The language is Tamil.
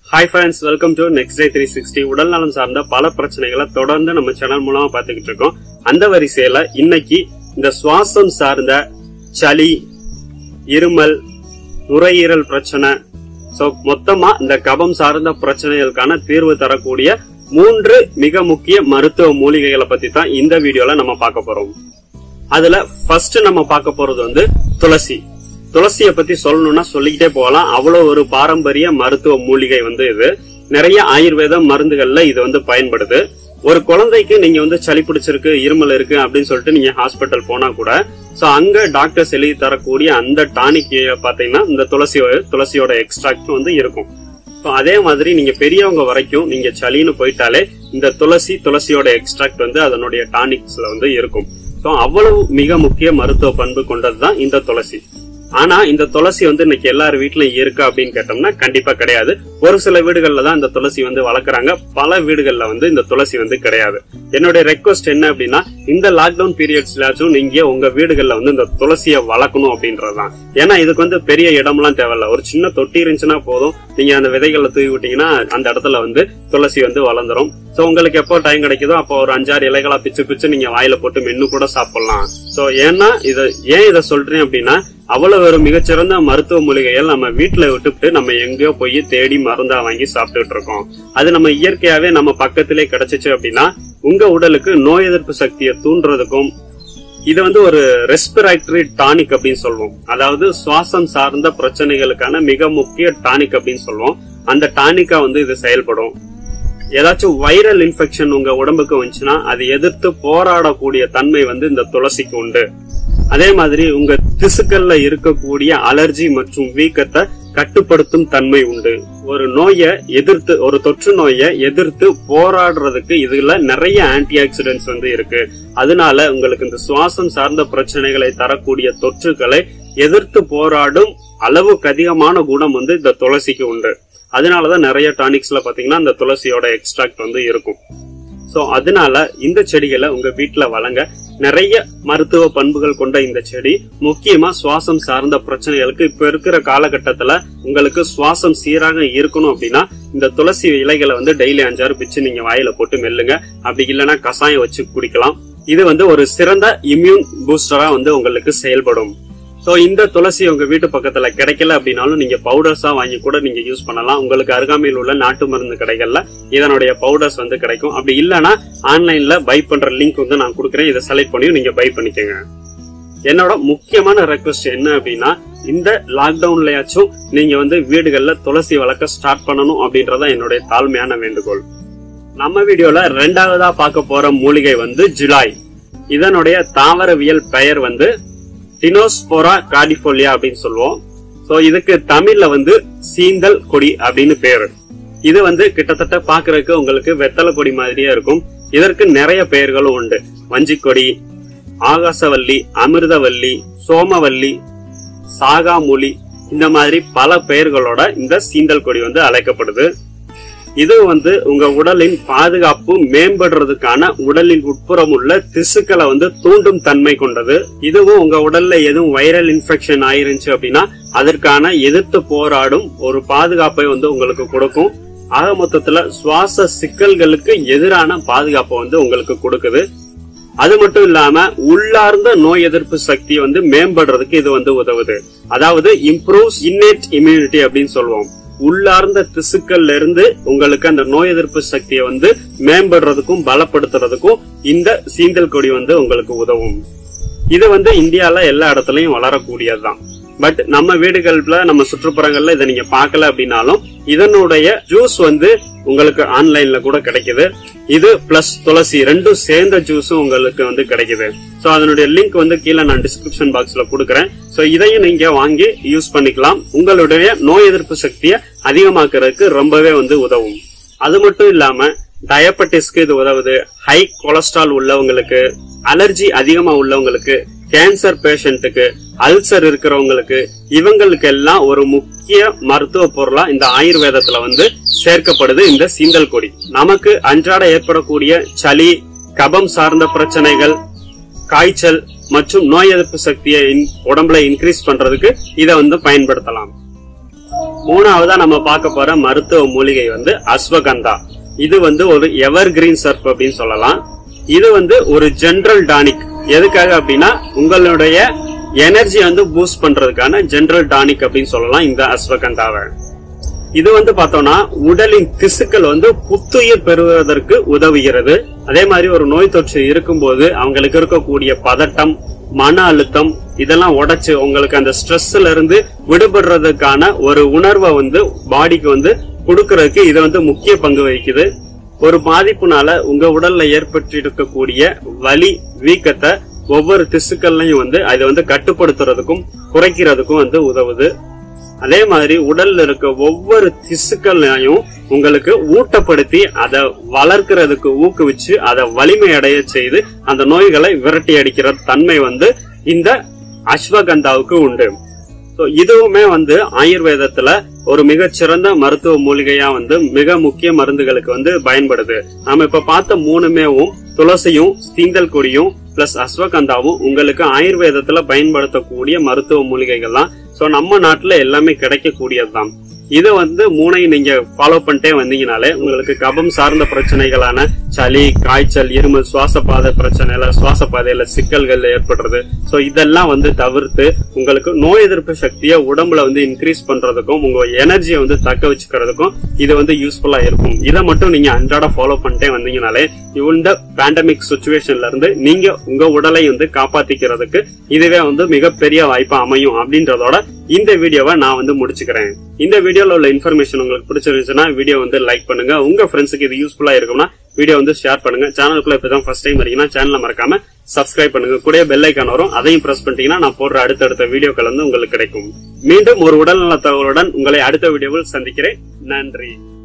hi friends welcome to next day three sixty உடல் நலம் சார்ந்த பல பிரச்சனைகளை தொடர்ந்து நம்ம சேனல் மூலமா பாத்துக்கிட்டு இருக்கோம் அந்த வரிசையில இன்னைக்கு இந்த சுவாசம் சார்ந்த சளி இருமல் நுரையீரல் பிரச்சனை சோ மொத்தமா இந்த கபம் சார்ந்த பிரச்சனைகளுக்கான தீர்வு தரக்கூடிய மூன்று மிக முக்கிய மருத்துவ மூலிகைகளை பத்தி தான் இந்த வீடியோல நம்ம பார்க்க போறோம் அதுல ஃபர்ஸ்ட் நம்ம பார்க்க போறது வந்து துளசி துளசியை பத்தி சொல்லணும்னா சொல்லிக்கிட்டே போகலாம் அவ்வளவு ஒரு பாரம்பரிய மருத்துவ மூலிகை வந்து இது நிறைய ஆயுர்வேத மருந்துகள்ல இது வந்து பயன்படுது ஒரு குழந்தைக்கு நீங்க வந்து சளி பிடிச்சிருக்கு இருமல் இருக்கு அப்படின்னு சொல்லிட்டு நீங்க ஹாஸ்பிட்டல் போனா கூட சோ அங்க டாக்டர்ஸ் எழுதி தரக்கூடிய அந்த டானிக் பாத்தீங்கன்னா இந்த துளசி துளசியோட எக்ஸ்ட்ராக்ட் வந்து இருக்கும் ஸோ அதே மாதிரி நீங்க பெரியவங்க வரைக்கும் நீங்க சளின்னு போயிட்டாலே இந்த துளசி துளசியோட எக்ஸ்ட்ராக்ட் வந்து அதனுடைய டானிக்ஸ்ல வந்து இருக்கும் ஸோ அவ்வளவு மிக முக்கிய மருத்துவ பண்பு கொண்டதுதான் இந்த துளசி ஆனா இந்த துளசி வந்து இன்னைக்கு எல்லார் வீட்லயும் இருக்கா அப்படின்னு கேட்டோம்னா கண்டிப்பா கிடையாது ஒரு சில வீடுகள்ல தான் இந்த துளசி வந்து வளர்க்குறாங்க பல வீடுகள்ல வந்து இந்த துளசி வந்து கிடையாது என்னுடைய ரெக்வஸ்ட் என்ன அப்படின்னா இந்த லாக்டவுன் பீரியட்ஸ்லாச்சும் நீங்க உங்க வீடுகள்ல வந்து இந்த துளசியை வளர்க்கணும் அப்படின்றதுதான் ஏன்னா இதுக்கு வந்து பெரிய இடம்லாம் தேவையில்ல ஒரு சின்ன தொட்டி இருந்துச்சுன்னா போதும் நீங்க அந்த விதைகளை தூவி விட்டீங்கன்னா அந்த இடத்துல வந்து துளசி வந்து வளர்ந்துரும் சோ உங்களுக்கு எப்போ டைம் கிடைக்குதோ அப்போ ஒரு அஞ்சாறு இலைகளா பிச்சு பிச்சு நீங்க வாயில போட்டு மென்னு கூட சாப்பிடலாம் சோ ஏன்னா இத ஏன் இதை சொல்றேன் அப்படின்னா அவ்வளவு ஒரு மிகச்சிறந்த மருத்துவ மூலிகைகள் நம்ம வீட்டுல விட்டுவிட்டு நம்ம எங்கேயோ போய் தேடி மருந்தா வாங்கி சாப்பிட்டுட்டு இருக்கோம் அது நம்ம இயற்கையாவே நம்ம பக்கத்திலே கிடைச்சிச்சு அப்படின்னா உங்க உடலுக்கு நோய் எதிர்ப்பு சக்தியை தூண்டுறதுக்கும் இது வந்து ஒரு ரெஸ்பிரேட்டரி டானிக் அப்படின்னு சொல்லுவோம் அதாவது சுவாசம் சார்ந்த பிரச்சனைகளுக்கான மிக முக்கிய டானிக் அப்படின்னு சொல்லுவோம் அந்த டானிக்கா வந்து இது செயல்படும் ஏதாச்சும் வைரல் இன்ஃபெக்ஷன் உங்க உடம்புக்கு வந்துச்சுன்னா அதை எதிர்த்து போராடக்கூடிய தன்மை வந்து இந்த துளசிக்கு உண்டு அதே மாதிரி உங்க திசுக்கள்ல இருக்கக்கூடிய அலர்ஜி மற்றும் வீக்கத்தை கட்டுப்படுத்தும் தன்மை உண்டு ஒரு நோயை எதிர்த்து ஒரு தொற்று நோயை எதிர்த்து போராடுறதுக்கு இதுல நிறைய ஆன்டி ஆக்சிடென்ட்ஸ் வந்து இருக்கு அதனால உங்களுக்கு இந்த சுவாசம் சார்ந்த பிரச்சனைகளை தரக்கூடிய தொற்றுகளை எதிர்த்து போராடும் அளவுக்கு அதிகமான குணம் வந்து இந்த துளசிக்கு உண்டு அதனாலதான் நிறைய டானிக்ஸ்ல பாத்தீங்கன்னா இந்த துளசியோட எக்ஸ்ட்ராக்ட் வந்து இருக்கும் சோ அதனால இந்த செடிகளை உங்க வீட்டுல வளங்க நிறைய மருத்துவ பண்புகள் கொண்ட இந்த செடி முக்கியமா சுவாசம் சார்ந்த பிரச்சனைகளுக்கு இப்ப இருக்கிற காலகட்டத்துல உங்களுக்கு சுவாசம் சீராக இருக்கணும் அப்படின்னா இந்த துளசி இலைகளை வந்து டெய்லி அஞ்சாறு பிச்சு நீங்க வாயில போட்டு மெல்லுங்க அப்படி இல்லைன்னா கஷாயம் வச்சு குடிக்கலாம் இது வந்து ஒரு சிறந்த இம்யூன் பூஸ்டரா வந்து உங்களுக்கு செயல்படும் சோ இந்த துளசி உங்க வீட்டு பக்கத்துல கிடைக்கல அப்படின்னாலும் நீங்க பவுடர்ஸா வாங்கி கூட நீங்க யூஸ் பண்ணலாம் உங்களுக்கு அருகாமையில் உள்ள நாட்டு மருந்து கடைகள்ல இதனுடைய பவுடர்ஸ் வந்து கிடைக்கும் அப்படி இல்லைன்னா ஆன்லைன்ல பை பண்ற லிங்க் வந்து நான் கொடுக்குறேன் இதை செலக்ட் பண்ணி நீங்க பை பண்ணிக்கோங்க என்னோட முக்கியமான ரெக்வஸ்ட் என்ன அப்படின்னா இந்த லாக்டவுன்லயாச்சும் நீங்க வந்து வீடுகள்ல துளசி வளர்க்க ஸ்டார்ட் பண்ணணும் அப்படின்றத என்னுடைய தாழ்மையான வேண்டுகோள் நம்ம வீடியோல ரெண்டாவதா பார்க்க போற மூலிகை வந்து ஜுலாய் இதனுடைய தாவரவியல் பெயர் வந்து டினோஸ்போரா கார்டிஃபோலியா அப்படின்னு சொல்லுவோம் சோ இதுக்கு தமிழ்ல வந்து சீந்தல் கொடி அப்படின்னு பேரு இது வந்து கிட்டத்தட்ட பாக்குறதுக்கு உங்களுக்கு வெத்தலை கொடி மாதிரியே இருக்கும் இதற்கு நிறைய பெயர்களும் உண்டு வஞ்சிக்கொடி ஆகாசவல்லி அமிர்தவல்லி சோமவல்லி சாகாமூலி இந்த மாதிரி பல பெயர்களோட இந்த சீந்தல் கொடி வந்து அழைக்கப்படுது இது வந்து உங்க உடலின் பாதுகாப்பு மேம்படுறதுக்கான உடலின் உட்புறம் உள்ள திசுக்களை வந்து தூண்டும் தன்மை கொண்டது இதுவும் உங்க உடல்ல எதுவும் வைரல் இன்ஃபெக்ஷன் ஆயிருந்துச்சு அப்படின்னா அதற்கான எதிர்த்து போராடும் ஒரு பாதுகாப்பை வந்து உங்களுக்கு கொடுக்கும் ஆக மொத்தத்துல சுவாச சிக்கல்களுக்கு எதிரான பாதுகாப்பை வந்து உங்களுக்கு கொடுக்குது அது மட்டும் இல்லாம உள்ளார்ந்த நோய் எதிர்ப்பு சக்தி வந்து மேம்படுறதுக்கு இது வந்து உதவுது அதாவது இம்ப்ரூவ்ஸ் இன்னேட் இம்யூனிட்டி அப்படின்னு சொல்லுவோம் உள்ளார்ந்த திசுக்கள்ல இருந்து உங்களுக்கு அந்த நோய் எதிர்ப்பு சக்தியை வந்து மேம்படுறதுக்கும் பலப்படுத்துறதுக்கும் இந்த சீந்தல் கொடி வந்து உங்களுக்கு உதவும் இது வந்து இந்தியால எல்லா இடத்துலயும் வளரக்கூடியதுதான் பட் நம்ம வீடுகள்ல நம்ம சுற்றுப்புறங்கள்ல இதை நீங்க பார்க்கல அப்படின்னாலும் இதனுடைய ஜூஸ் வந்து உங்களுக்கு ஆன்லைன்ல கூட கிடைக்குது இது பிளஸ் துளசி ரெண்டும் சேர்ந்த ஜூஸும் உங்களுக்கு வந்து கிடைக்குது சோ அதனுடைய லிங்க் வந்து கீழே நான் டிஸ்கிரிப்ஷன் பாக்ஸ்ல கொடுக்குறேன் சோ இதையும் நீங்க வாங்கி யூஸ் பண்ணிக்கலாம் உங்களுடைய நோய் எதிர்ப்பு சக்தியை அதிகமாக்குறதுக்கு ரொம்பவே வந்து உதவும் அது மட்டும் இல்லாம டயபெட்டிஸ்க்கு இது உதவுது ஹை கொலஸ்ட்ரால் உள்ளவங்களுக்கு அலர்ஜி அதிகமா உள்ளவங்களுக்கு கேன்சர் பேஷண்ட்டுக்கு அல்சர் இருக்கிறவங்களுக்கு இவங்களுக்கு எல்லாம் ஒரு முக்கிய மருத்துவ பொருளா இந்த ஆயுர்வேதத்துல வந்து சேர்க்கப்படுது இந்த சீந்தல் கொடி நமக்கு அன்றாட ஏற்படக்கூடிய சளி கபம் சார்ந்த பிரச்சனைகள் காய்ச்சல் மற்றும் நோய் எதிர்ப்பு சக்தியை இன்- உடம்புல இன்க்ரீஸ் பண்றதுக்கு இதை வந்து பயன்படுத்தலாம் மூணாவதா நம்ம பார்க்க போற மருத்துவ மூலிகை வந்து அஸ்வகந்தா இது வந்து ஒரு எவர் கிரீன் சர்ஃப் அப்படின்னு சொல்லலாம் இது வந்து ஒரு ஜெனரல் டானிக் எதுக்காக அப்படின்னா உங்களுடைய எனர்ஜி வந்து பூஸ்ட் பண்றதுக்கான ஜெனரல் டானிக் அப்படின்னு சொல்லலாம் இந்த அஸ்வகந்தாவை இது வந்து பார்த்தோம்னா உடலின் திசுக்கள் வந்து புத்துயிர் பெறுவதற்கு உதவுகிறது அதே மாதிரி ஒரு நோய் தொற்று இருக்கும்போது அவங்களுக்கு இருக்கக்கூடிய பதட்டம் மன அழுத்தம் இதெல்லாம் உடைச்சு உங்களுக்கு அந்த ஸ்ட்ரெஸ்ல இருந்து விடுபடுறதுக்கான ஒரு உணர்வை வந்து பாடிக்கு வந்து கொடுக்கறதுக்கு இது வந்து முக்கிய பங்கு வகிக்குது ஒரு பாதிப்புனால உங்க உடல்ல ஏற்பட்டிருக்கக்கூடிய வலி வீக்கத்தை ஒவ்வொரு திசுக்கள்லையும் வந்து அதை வந்து கட்டுப்படுத்துறதுக்கும் குறைக்கிறதுக்கும் வந்து உதவுது அதே மாதிரி உடல்ல இருக்க ஒவ்வொரு திசுக்களையும் உங்களுக்கு ஊட்டப்படுத்தி அதை வளர்க்கறதுக்கு ஊக்குவிச்சு அதை வலிமை அடைய செய்து அந்த நோய்களை விரட்டி அடிக்கிற தன்மை வந்து இந்த அஸ்வகந்தாவுக்கு உண்டு So, இதுவுமே வந்து ஆயுர்வேதத்துல ஒரு மிகச்சிறந்த மருத்துவ மூலிகையா வந்து மிக முக்கிய மருந்துகளுக்கு வந்து பயன்படுது நாம இப்ப பார்த்த மூணுமேவும் துளசியும் ஸ்தீந்தல் கொடியும் பிளஸ் அஸ்வகந்தாவும் உங்களுக்கு ஆயுர்வேதத்துல பயன்படுத்தக்கூடிய மருத்துவ மூலிகைகள் தான் சோ நம்ம நாட்டுல எல்லாமே கிடைக்கக்கூடியதுதான் இதை வந்து மூணையும் நீங்க ஃபாலோ பண்ணிட்டே வந்தீங்கனாலே உங்களுக்கு கபம் சார்ந்த பிரச்சனைகளான சளி காய்ச்சல் இருமல் சுவாச பாதை பிரச்சனைல சுவாச பாதையில சிக்கல்கள் ஏற்படுறது சோ இதெல்லாம் வந்து தவிர்த்து உங்களுக்கு நோய் எதிர்ப்பு சக்தியை உடம்புல வந்து இன்க்ரீஸ் பண்றதுக்கும் உங்க எனர்ஜியை வந்து தக்க வச்சுக்கிறதுக்கும் இது வந்து யூஸ்ஃபுல்லா இருக்கும் இதை மட்டும் நீங்க அன்றாட ஃபாலோ பண்ணிட்டே வந்தீங்கனாலே இந்த பேண்டமிக் சுச்சுவேஷன்ல இருந்து நீங்க உங்க உடலை வந்து காப்பாத்திக்கிறதுக்கு இதுவே வந்து மிகப்பெரிய வாய்ப்பா அமையும் அப்படின்றதோட இந்த வீடியோவை நான் வந்து முடிச்சுக்கிறேன் இந்த வீடியோல உள்ள இன்ஃபர்மேஷன் உங்களுக்கு பிடிச்சிருந்துச்சுன்னா வீடியோ வந்து லைக் பண்ணுங்க உங்க ஃப்ரெண்ட்ஸுக்கு இது யூஸ்ஃபுல்லா இருக்கும்னா வீடியோ வந்து ஷேர் பண்ணுங்க சேனலுக்குள்ள இப்பதான் ஃபர்ஸ்ட் டைம் வரீங்கன்னா சேனலை மறக்காம சப்ஸ்கிரைப் பண்ணுங்க கூட பெல் ஐக்கான் வரும் அதையும் பிரஸ் பண்ணிட்டீங்கன்னா நான் போடுற அடுத்தடுத்த வீடியோக்கள் வந்து உங்களுக்கு கிடைக்கும் மீண்டும் ஒரு உடல்நல தகவலுடன் உங்களை அடுத்த வீடியோவில் சந்திக்கிறேன் நன்றி